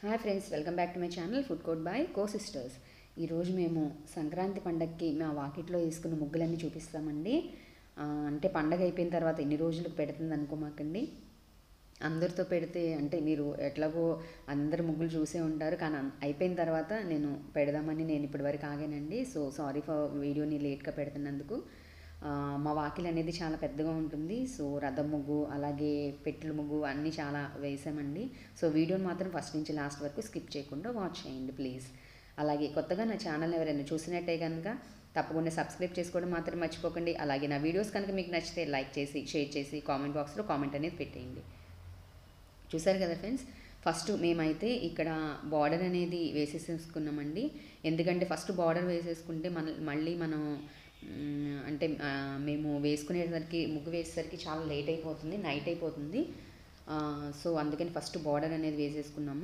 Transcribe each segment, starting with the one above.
hi friends welcome back to my channel food court by co sisters ఈరోజు మేము సంక్రాంతి పండగకి మా వాకిట్లో వేసుకున్న ముగ్గులన్నీ చూపిస్తామండి ఆ, అంటే పండగ అయిపోయిన తర్వాత ఎన్ని రోజులకు పెడుతుంది అనుకోమాకండి అందరితో పెడితే అంటే మీరు ఎట్లాగో అందరు ముగ్గులు చూసే ఉంటారు కానీ అన్- అయిపోయిన తర్వాత నేను పెడదామని నేను ఇప్పటివరకు ఆగానండి సో సారీ ఫర్ వీడియోని లేట్గా పెడుతున్నందుకు ఆ, మా వాకిల్ అనేది చాలా పెద్దగా ఉంటుంది సో రథం ముగ్గు అలాగే పెట్టెల ముగ్గు అన్నీ చాలా వేసామండి సో వీడియోని మాత్రం ఫస్ట్ నుంచి లాస్ట్ వరకు స్కిప్ చేయకుండా వాచ్ చేయండి ప్లీజ్ అలాగే కొత్తగా నా ఛానల్ ఎవరైనా చూసినట్టే కనుక తప్పకుండా సబ్స్క్రైబ్ చేసుకోవడం మాత్రం మర్చిపోకండి అలాగే నా వీడియోస్ కనుక మీకు నచ్చితే లైక్ చేసి షేర్ చేసి కామెంట్ బాక్స్లో కామెంట్ అనేది పెట్టేయండి చూసారు కదా ఫ్రెండ్స్ ఫస్ట్ మేమైతే ఇక్కడ బార్డర్ అనేది వేసేసేసుకున్నామండి ఎందుకంటే ఫస్ట్ బార్డర్ వేసేసుకుంటే మన మళ్ళీ మనం మ్, అంటే ఆ, మేము వేసుకునేసరికి ముగ్గు వేసేసరికి చాలా లేట్ అయిపోతుంది నైట్ అయిపోతుంది ఆ, సో అందుకని ఫస్ట్ బార్డర్ అనేది వేసేసుకున్నాము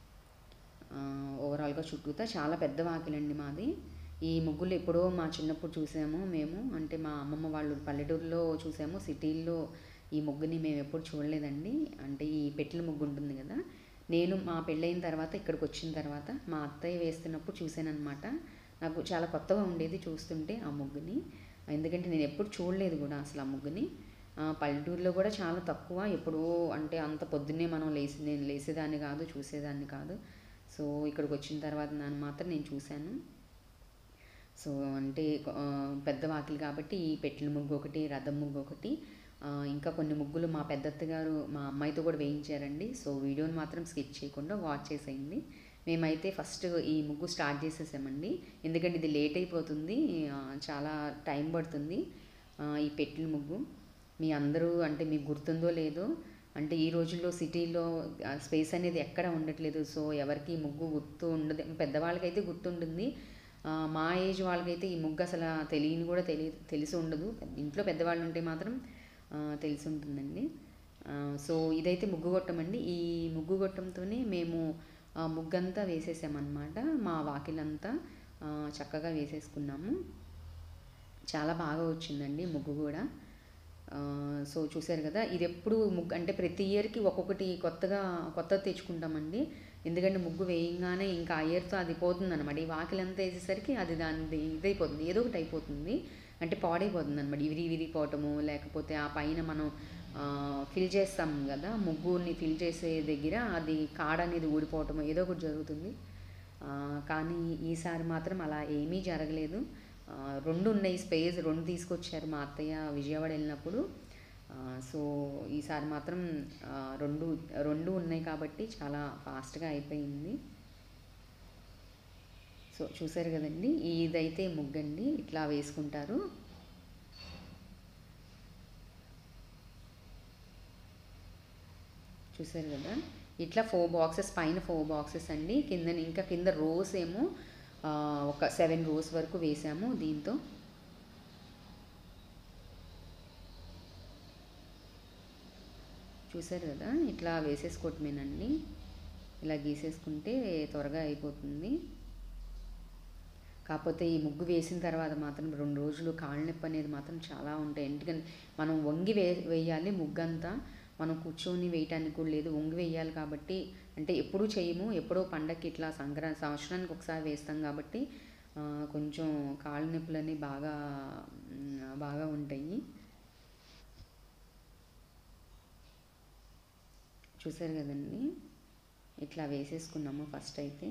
ఆ, ఓవరాల్గా చుట్టూతా చాలా పెద్ద వాకిలండి మాది ఈ ముగ్గులు ఎప్పుడో మా చిన్నప్పుడు చూసాము మేము అంటే మా అమ్మమ్మ వాళ్ళు పల్లెటూరులో చూసాము సిటీల్లో ఈ ముగ్గుని మేము ఎప్పుడు చూడలేదండి అంటే ఈ పెట్టెల ముగ్గు ఉంటుంది కదా నేను మా పెళ్ళైన తర్వాత ఇక్కడికి వచ్చిన తర్వాత మా అత్తయ్య వేస్తున్నప్పుడు చూశానమాట నాకు చాలా కొత్తగా ఉండేది చూస్తుంటే ఆ ముగ్గుని ఎందుకంటే నేను ఎప్పుడు చూడలేదు కూడా అసలు ఆ ముగ్గుని ఆ, పల్లెటూరులో కూడా చాలా తక్కువ ఎప్పుడో అంటే అంత పొద్దున్నే మనం లేసి నేను లేసేదాన్ని కాదు చూసేదాన్ని కాదు సో ఇక్కడికి వచ్చిన తర్వాత నన్ను మాత్రం నేను చూశాను సో అంటే ఆ, పెద్ద వాకిలి కాబట్టి ఈ పెట్టెల ముగ్గు ఒకటి రథం ముగ్గు ఒకటి ఆ, ఇంకా కొన్ని ముగ్గులు మా పెద్దత్త గారు మా అమ్మాయితో కూడా వేయించారండి సో వీడియోని మాత్రం స్కిప్ చేయకుండా వాచ్ చేసేయండి మేమైతే ఫస్ట్ ఈ ముగ్గు స్టార్ట్ చేసేసామండి ఎందుకంటే ఇది లేట్ అయిపోతుంది ఆ, చాలా టైం పడుతుంది ఆ, ఈ పెట్టెల ముగ్గు మీ అందరూ అంటే మీకు గుర్తుందో లేదో అంటే ఈ రోజుల్లో సిటీలో స్పేస్ అనేది ఎక్కడ ఉండట్లేదు సో ఎవరికి ఈ ముగ్గు గుర్తు ఉండదు పెద్దవాళ్ళకైతే గుర్తుంటుంది ఆ, మా ఏజ్ వాళ్ళకైతే ఈ ముగ్గు అసలు తెలియని కూడా తెలియ తెలిసి ఉండదు ఇంట్లో పెద్దవాళ్ళు ఉంటే మాత్రం ఆ, తెలిసి ఉంటుందండి ఆ, సో ఇదైతే ముగ్గు గొట్టం అండి ఈ ముగ్గు గొట్టంతోనే మేము ఆ, ముగ్గంతా వేసేసామన్నమాట మా వాకిలంతా ఆ, చక్కగా వేసేసుకున్నాము చాలా బాగా వచ్చిందండి ముగ్గు కూడా ఆ, సో చూశారు కదా ఇది ఎప్పుడు ముగ్గు అంటే ప్రతి ఇయర్కి ఒక్కొక్కటి కొత్తగా కొత్తది తెచ్చుకుంటామండి ఎందుకంటే ముగ్గు వేయంగానే ఇంకా ఆ ఇయర్తో అది పోతుంది అనమాట ఈ వాకిలంతా వేసేసరికి అది దాని ఇదైపోతుంది ఏదో ఒకటి అయిపోతుంది అంటే పాడైపోతుంది అనమాట ఇవిరి విరిగిపోవటము లేకపోతే ఆ పైన మనం ఫిల్ చేస్తాం కదా ముగ్గుని ఫిల్ చేసే దగ్గర అది కాడ అనేది ఊడిపోవటము ఏదో ఒకటి జరుగుతుంది ఆ, కానీ ఈసారి మాత్రం అలా ఏమీ జరగలేదు ఆ, రెండు ఉన్నాయి స్పేస్ రెండు తీసుకొచ్చారు మా అత్తయ్య విజయవాడ వెళ్ళినప్పుడు ఆ, సో ఈసారి మాత్రం ఆ, రెండు రెండు ఉన్నాయి కాబట్టి చాలా ఫాస్ట్గా అయిపోయింది సో చూసారు కదండి ఇదైతే ముగ్గండి ఇట్లా వేసుకుంటారు చూసారు కదా ఇట్లా ఫోర్ బాక్సెస్ పైన ఫోర్ బాక్సెస్ అండి కింద ఇంకా కింద రోస్ ఏమో ఆ, ఒక సెవెన్ రోస్ వరకు వేసాము దీంతో చూసారు కదా ఇట్లా వేసేసుకోవటమేనండి ఇలా గీసేసుకుంటే త్వరగా అయిపోతుంది కాకపోతే ఈ ముగ్గు వేసిన తర్వాత మాత్రం రెండు రోజులు కాళ్ళ నొప్పి అనేది మాత్రం చాలా ఉంటాయి ఎందుకంటే మనం వంగి వే వేయాలి ముగ్గంతా మనం కూర్చొని వేయటానికి కూడా లేదు వంగి వేయాలి కాబట్టి అంటే ఎప్పుడూ చేయము ఎప్పుడో పండగకి ఇట్లా సంక్రాంతి సంవత్సరానికి ఒకసారి వేస్తాం కాబట్టి ఆ, కొంచెం కాళ్ళ నొప్పులని బాగా మ్, బాగా ఉంటాయి చూసారు కదండి ఇట్లా వేసేసుకున్నాము ఫస్ట్ అయితే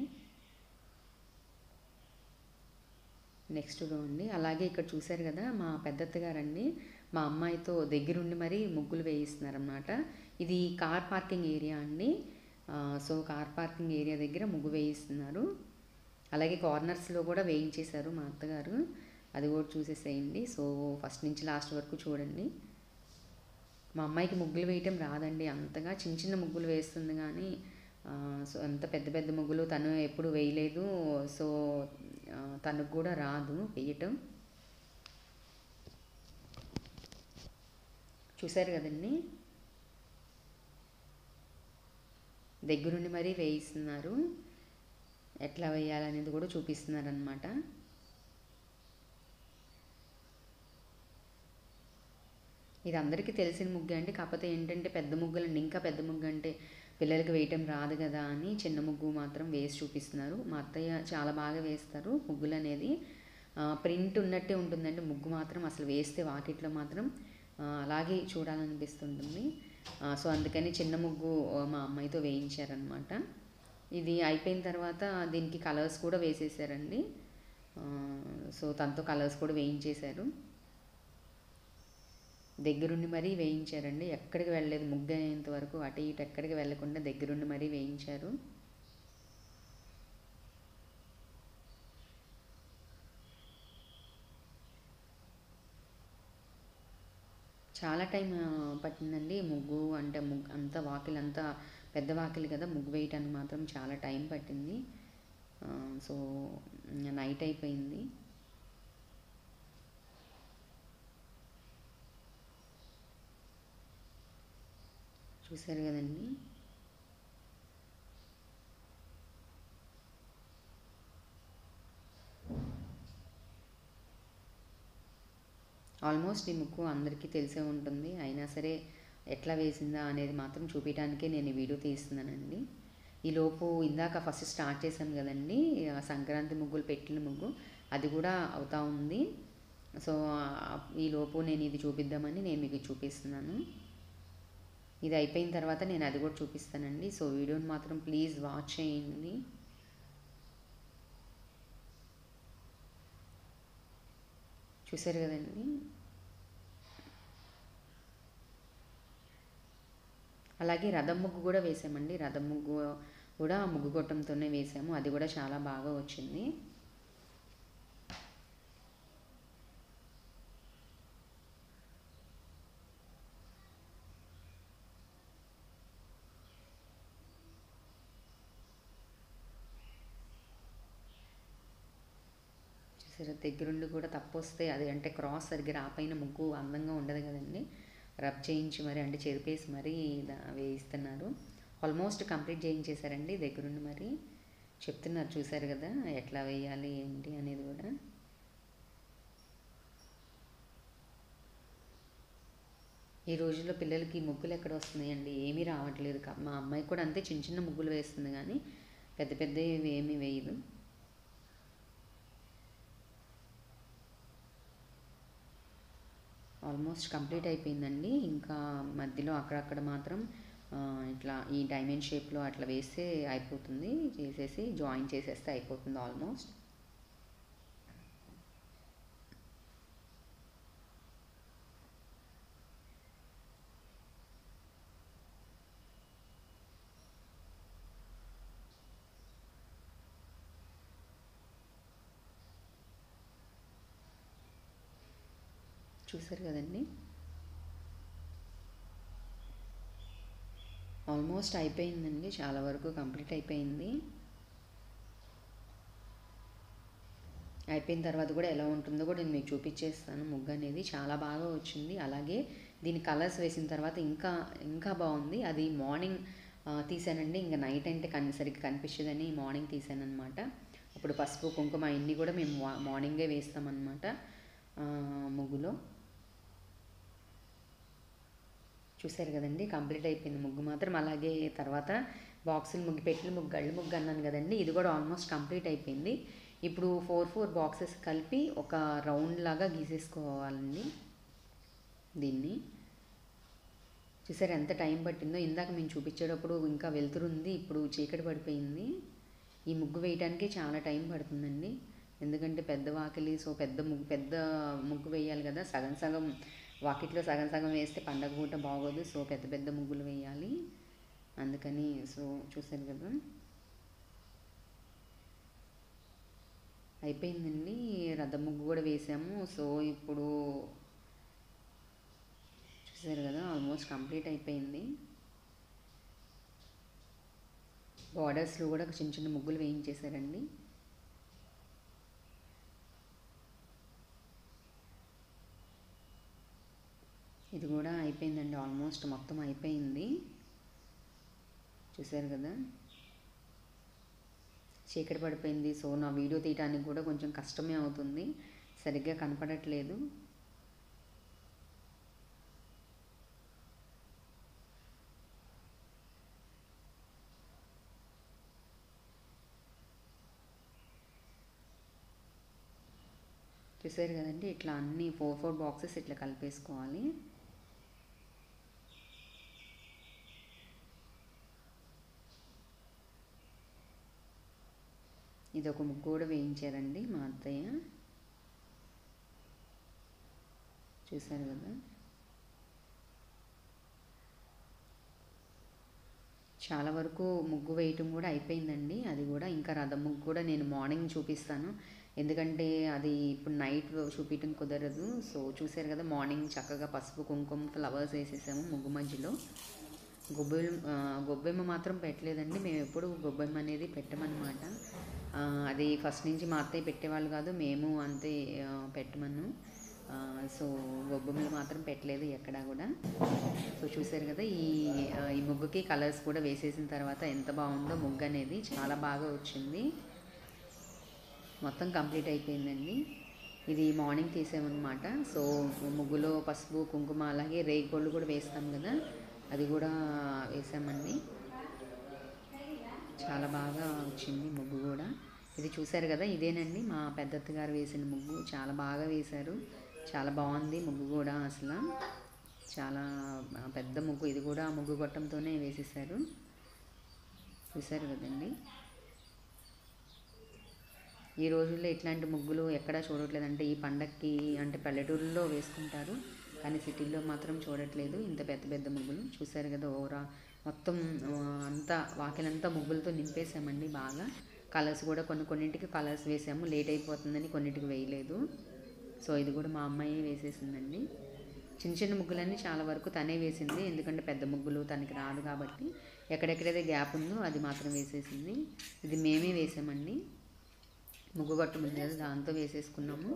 నెక్స్ట్ రో అండి అలాగే ఇక్కడ చూశారు కదా మా పెద్దత్త గారండి మా అమ్మాయితో దగ్గరుండి మరీ ముగ్గులు వేయిస్తున్నారన్నమాట ఇది కార్ పార్కింగ్ ఏరియా అండి ఆ, సో కార్ పార్కింగ్ ఏరియా దగ్గర ముగ్గు వేయిస్తున్నారు అలాగే కార్నర్స్లో కూడా వేయించేశారు మా అత్తగారు అది కూడా చూసేసేయండి సో ఫస్ట్ నుంచి లాస్ట్ వరకు చూడండి మా అమ్మాయికి ముగ్గులు వేయటం రాదండి అంతగా చిన్న చిన్న ముగ్గులు వేస్తుంది కానీ ఆ, సో అంత పెద్ద పెద్ద ముగ్గులు తను ఎప్పుడు వేయలేదు సో ఆ, తనకు కూడా రాదు వేయటం చూశారు కదండి దగ్గరుండి మరీ వేయిస్తున్నారు ఎట్లా వేయాలనేది కూడా చూపిస్తున్నారు అనమాట ఇది అందరికీ తెలిసిన ముగ్గు అండి కాకపోతే ఏంటంటే పెద్ద ముగ్గులండి ఇంకా పెద్ద ముగ్గు అంటే పిల్లలకి వేయటం రాదు కదా అని చిన్న ముగ్గు మాత్రం వేసి చూపిస్తున్నారు మా అత్తయ్య చాలా బాగా వేస్తారు ముగ్గులు అనేది ప్రింట్ ఉన్నట్టే ఉంటుందండి ముగ్గు మాత్రం అసలు వేస్తే వాకిట్లో మాత్రం ఆ, అలాగే చూడాలనిపిస్తుంటుంది ఆ, సో అందుకని చిన్న ముగ్గు ఆ, మా అమ్మాయితో వేయించారనమాట ఇది అయిపోయిన తర్వాత దీనికి కలర్స్ కూడా వేసేసారండి ఆ, సో తనతో కలర్స్ కూడా వేయించేశారు దగ్గరుండి మరీ వేయించారండి ఎక్కడికి వెళ్ళలేదు ముగ్గు అయ్యేంత వరకు అటు ఇటు ఎక్కడికి వెళ్ళకుండా దగ్గరుండి మరీ వేయించారు చాలా టైం ఆ, పట్టిందండి ముగ్గు అంటే ముగ్గు అంతా వాకిలి అంతా పెద్ద వాకిలి కదా ముగ్గు వేయటానికి మాత్రం చాలా టైం పట్టింది ఆ, సో నైట్ అయిపోయింది చూసారు కదండి ఆల్మోస్ట్ ఈ ముక్కు అందరికీ తెలిసే ఉంటుంది అయినా సరే ఎట్లా వేసిందా అనేది మాత్రం చూపించడానికే నేను ఈ వీడియో తీస్తున్నానండి ఈలోపు ఇందాక ఫస్ట్ స్టార్ట్ చేశాను కదండి ఆ సంక్రాంతి ముగ్గులు పెట్టిన ముగ్గు అది కూడా అవుతా ఉంది సో ఆ- ఈలోపు నేను ఇది చూపిద్దామని నేను మీకు చూపిస్తున్నాను ఇది అయిపోయిన తర్వాత నేను అది కూడా చూపిస్తానండి సో వీడియోని మాత్రం ప్లీజ్ వాచ్ చేయండి చూసారు కదండి అలాగే రథం ముగ్గు కూడా వేసామండి రథం ముగ్గు కూడా ముగ్గు గొట్టంతోనే వేసాము అది కూడా చాలా బాగా వచ్చింది చూసారా దగ్గరుండి కూడా తప్పు వస్తే అది అంటే క్రాస్ సరిగ్గా రాపైన ముగ్గు అందంగా ఉండదు కదండి రబ్ చేయించి మరి అంటే చెరిపేసి మరీ దా- వేయిస్తున్నారు ఆల్మోస్ట్ కంప్లీట్ చేయించేశారండి దగ్గరుండి మరి చెప్తున్నారు చూసారు కదా ఎట్లా వేయాలి ఏంటి అనేది కూడా ఈ రోజుల్లో పిల్లలకి ముగ్గులు ఎక్కడ వస్తున్నాయండి ఏమీ రావట్లేదు కా- మా అమ్మాయి కూడా అంతే చిన్న చిన్న ముగ్గులు వేస్తుంది కానీ పెద్ద పెద్దవి ఏమీ వేయదు ఆల్మోస్ట్ కంప్లీట్ అయిపోయిందండి ఇంకా మధ్యలో అక్కడక్కడ మాత్రం ఆ, ఇట్లా ఈ డైమండ్ షేప్లో అట్లా వేస్తే అయిపోతుంది చేసేసి జాయిన్ చేసేస్తే అయిపోతుంది ఆల్మోస్ట్ చూసారు కదండి ఆల్మోస్ట్ అయిపోయిందండి చాలా వరకు కంప్లీట్ అయిపోయింది అయిపోయిన తర్వాత కూడా ఎలా ఉంటుందో కూడా నేను మీకు చూపించేస్తాను ముగ్గు అనేది చాలా బాగా వచ్చింది అలాగే దీని కలర్స్ వేసిన తర్వాత ఇంకా ఇంకా బాగుంది అది మార్నింగ్ ఆ, తీసానండి ఇంకా నైట్ అంటే కన్ సరిగ్గా కనిపించదని మార్నింగ్ తీసాను అనమాట అప్పుడు పసుపు కుంకుమ ఇన్ని కూడా మేము వా- మార్నింగే వేస్తామన్నమాట ఆ, ముగ్గులో చూసారు కదండి కంప్లీట్ అయిపోయింది ముగ్గు మాత్రం అలాగే తర్వాత బాక్సులు ముగ్గు పెట్టిన ముగ్గు గళ్ళు ముగ్గు అన్నాను కదండి ఇది కూడా ఆల్మోస్ట్ కంప్లీట్ అయిపోయింది ఇప్పుడు ఫోర్ ఫోర్ బాక్సెస్ కలిపి ఒక రౌండ్ లాగా గీసేసుకోవాలండి దీన్ని చూసారు ఎంత టైం పట్టిందో ఇందాక మేము చూపించేటప్పుడు ఇంకా వెళ్తురుంది ఇప్పుడు చీకటి పడిపోయింది ఈ ముగ్గు వేయడానికి చాలా టైం పడుతుందండి ఎందుకంటే పెద్ద వాకిలి సో పెద్ద ముగ్గు పెద్ద ముగ్గు వేయాలి కదా సగం సగం వాకిట్లో సగం సగం వేస్తే పండగ పూట బాగోదు సో పెద్ద పెద్ద ముగ్గులు వేయాలి అందుకని సో చూసారు కదా అయిపోయిందండి రథం ముగ్గు కూడా వేసాము సో ఇప్పుడు చూసారు కదా ఆల్మోస్ట్ కంప్లీట్ అయిపోయింది బార్డర్స్లో కూడా చిన్న చిన్న ముగ్గులు వేయించేశారండి ఇది కూడా అయిపోయిందండి ఆల్మోస్ట్ మొత్తం అయిపోయింది చూసారు కదా చీకటి పడిపోయింది సో నా వీడియో తీయడానికి కూడా కొంచెం కష్టమే అవుతుంది సరిగ్గా కనపడట్లేదు చూసారు కదండి ఇట్లా అన్ని ఫోర్ ఫోర్ బాక్సెస్ ఇట్లా కలిపేసుకోవాలి ఇది ఒక ముగ్గు కూడా వేయించారండి మా అత్తయ్య చూసారు కదా చాలా వరకు ముగ్గు వేయటం కూడా అయిపోయిందండి అది కూడా ఇంకా రథం ముగ్గు కూడా నేను మార్నింగ్ చూపిస్తాను ఎందుకంటే అది ఇప్పుడు నైట్ చూపించడం కుదరదు సో చూసారు కదా మార్నింగ్ చక్కగా పసుపు కుంకుమ ఫ్లవర్స్ వేసేసాము ముగ్గు మధ్యలో గొబ్బెమ్మ ఆ, గొబ్బెమ్మ మాత్రం పెట్టలేదండి మేము ఎప్పుడు గొబ్బెమ్మ అనేది పెట్టమన్నమాట ఆ, అది ఫస్ట్ నుంచి మా అత్తయ్య పెట్టేవాళ్ళు కాదు మేము అంతే ఆ, పెట్టమను ఆ, సో గొబ్బెమ్మలు మాత్రం పెట్టలేదు ఎక్కడా కూడా సో చూసారు కదా ఈ ఆ, ఈ ముగ్గుకి కలర్స్ కూడా వేసేసిన తర్వాత ఎంత బాగుందో ముగ్గు అనేది చాలా బాగా వచ్చింది మొత్తం కంప్లీట్ అయిపోయిందండి ఇది మార్నింగ్ తీసామన్నమాట సో ముగ్గులో పసుపు కుంకుమ అలాగే రేగిపళ్ళు కూడా వేస్తాం కదా అది కూడా వేసామండి చాలా బాగా వచ్చింది ముగ్గు కూడా ఇది చూశారు కదా ఇదేనండి మా పెద్దత్త గారు వేసిన ముగ్గు చాలా బాగా వేశారు చాలా బాగుంది ముగ్గు కూడా అసలు చాలా ఆ, పెద్ద ముగ్గు ఇది కూడా ముగ్గు గొట్టంతోనే వేసేసారు చూశారు కదండి ఈ రోజుల్లో ఇట్లాంటి ముగ్గులు ఎక్కడా చూడట్లేదు అంటే ఈ పండక్కి అంటే పల్లెటూరులో వేసుకుంటారు కానీ సిటీల్లో మాత్రం చూడట్లేదు ఇంత పెద్ద పెద్ద ముగ్గులు చూసారు కదా ఓరా మొత్తం ఆ, అంతా వాకిలంతా ముగ్గులతో నింపేసామండి బాగా కలర్స్ కూడా కొన్ని కొన్నింటికి కలర్స్ వేసాము లేట్ అయిపోతుందని కొన్నింటికి వేయలేదు సో ఇది కూడా మా అమ్మాయి వేసేసిందండి చిన్న చిన్న ముగ్గులన్నీ చాలా వరకు తనే వేసింది ఎందుకంటే పెద్ద ముగ్గులు తనకి రాదు కాబట్టి ఎక్కడెక్కడైతే గ్యాప్ ఉందో అది మాత్రం వేసేసింది ఇది మేమే వేసామండి ముగ్గు గట్టు ఉంది కదా దాంతో వేసేసుకున్నాము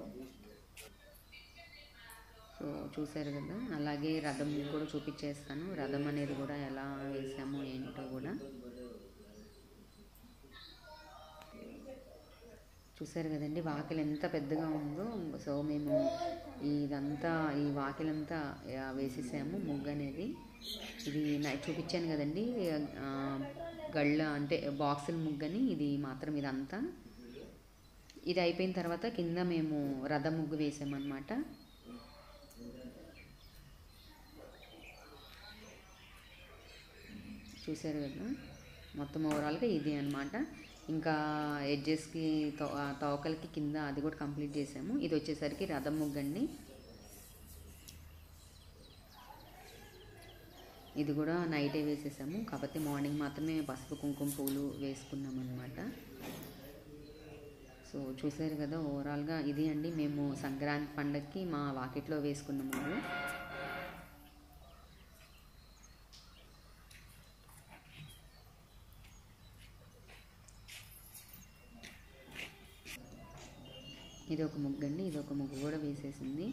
సో చూసారు కదా అలాగే రథం కూడా చూపించేస్తాను రథం అనేది కూడా ఎలా వేసామో ఏంటో కూడా చూసారు కదండి వాకిలి ఎంత పెద్దగా ఉందో సో మేము ఇదంతా ఈ వాకిలంతా ఆ, వేసేసాము ముగ్గు అనేది ఇది నైట్ చూపించాను కదండి ఆ, గళ్ళ అంటే బాక్సుల ముగ్గని ఇది మాత్రం ఇదంతా ఇది అయిపోయిన తర్వాత కింద మేము రథ ముగ్గు వేసామన్నమాట చూసారు కదా మొత్తం ఓవరాల్గా ఇది అన్నమాట ఇంకా ఎడ్జెస్కి తో ఆ తోకలకి కింద అది కూడా కంప్లీట్ చేసాము ఇది వచ్చేసరికి రథం ముగ్గండి ఇది కూడా నైటే వేసేసాము కాకపోతే మార్నింగ్ మాత్రమే పసుపు కుంకుమ పూలు వేసుకున్నాం అనమాట సో చూసారు కదా ఓవరాల్గా ఇది అండి మేము సంక్రాంతి పండగకి మా వాకిట్లో వేసుకున్న ముగ్గు ఇది ఒక ముగ్గు అండి ఇది ఒక ముగ్గు కూడా వేసేసింది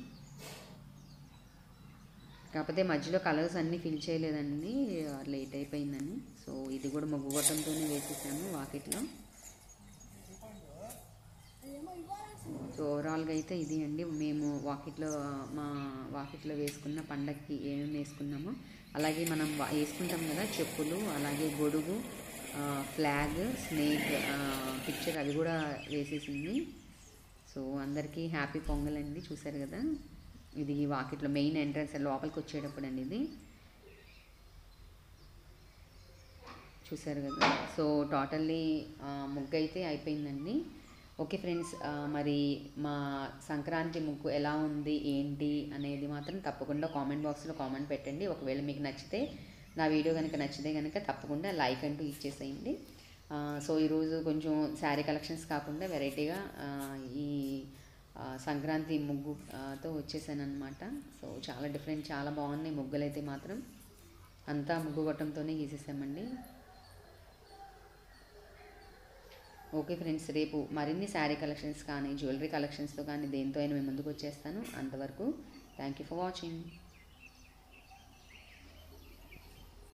కాకపోతే మధ్యలో కలర్స్ అన్నీ ఫిల్ చేయలేదండి లేట్ అయిపోయిందని సో ఇది కూడా ముగ్గు గొట్టంతోనే వేసేసాము వాకిట్లో సో ఓవరాల్గా అయితే ఇది అండి మేము వాకిట్లో మా వాకిట్లో వేసుకున్న పండక్కి ఏమేమి వేసుకున్నామో అలాగే మనం వా- వేసుకుంటాం కదా చెప్పులు అలాగే గొడుగు ఆ, ఫ్లాగ్ స్నేక్ ఆ, పిక్చర్ అది కూడా వేసేసింది సో అందరికీ హ్యాపీ పొంగల్ అండి చూసారు కదా ఇది వాకిట్లో మెయిన్ ఎంట్రన్స్ లోపలికి వచ్చేటప్పుడు అండి ఇది చూసారు కదా సో టోటల్లీ ముగ్గు అయితే అయిపోయిందండి ఓకే ఫ్రెండ్స్ ఆ, మరి మా సంక్రాంతి ముగ్గు ఎలా ఉంది ఏంటి అనేది మాత్రం తప్పకుండా కామెంట్ బాక్స్లో కామెంట్ పెట్టండి ఒకవేళ మీకు నచ్చితే నా వీడియో కనుక నచ్చితే కనుక తప్పకుండా లైక్ అంటూ ఇచ్చేసేయండి ఆ, సో ఈరోజు కొంచెం శారీ కలెక్షన్స్ కాకుండా వెరైటీగా ఆ, ఈ ఆ, సంక్రాంతి ముగ్గు ఆ, తో వచ్చేసాను అనమాట సో చాలా డిఫరెంట్ చాలా బాగున్నాయి ముగ్గులు అయితే మాత్రం అంతా ముగ్గు గొట్టంతోనే గీసేసామండి ఓకే ఫ్రెండ్స్ రేపు మరిన్ని శారీ కలెక్షన్స్ కానీ జ్యువెలరీ కలెక్షన్స్తో కానీ దేంతో అయినా మేము ముందుకు వచ్చేస్తాను అంతవరకు థ్యాంక్ యూ ఫర్ వాచింగ్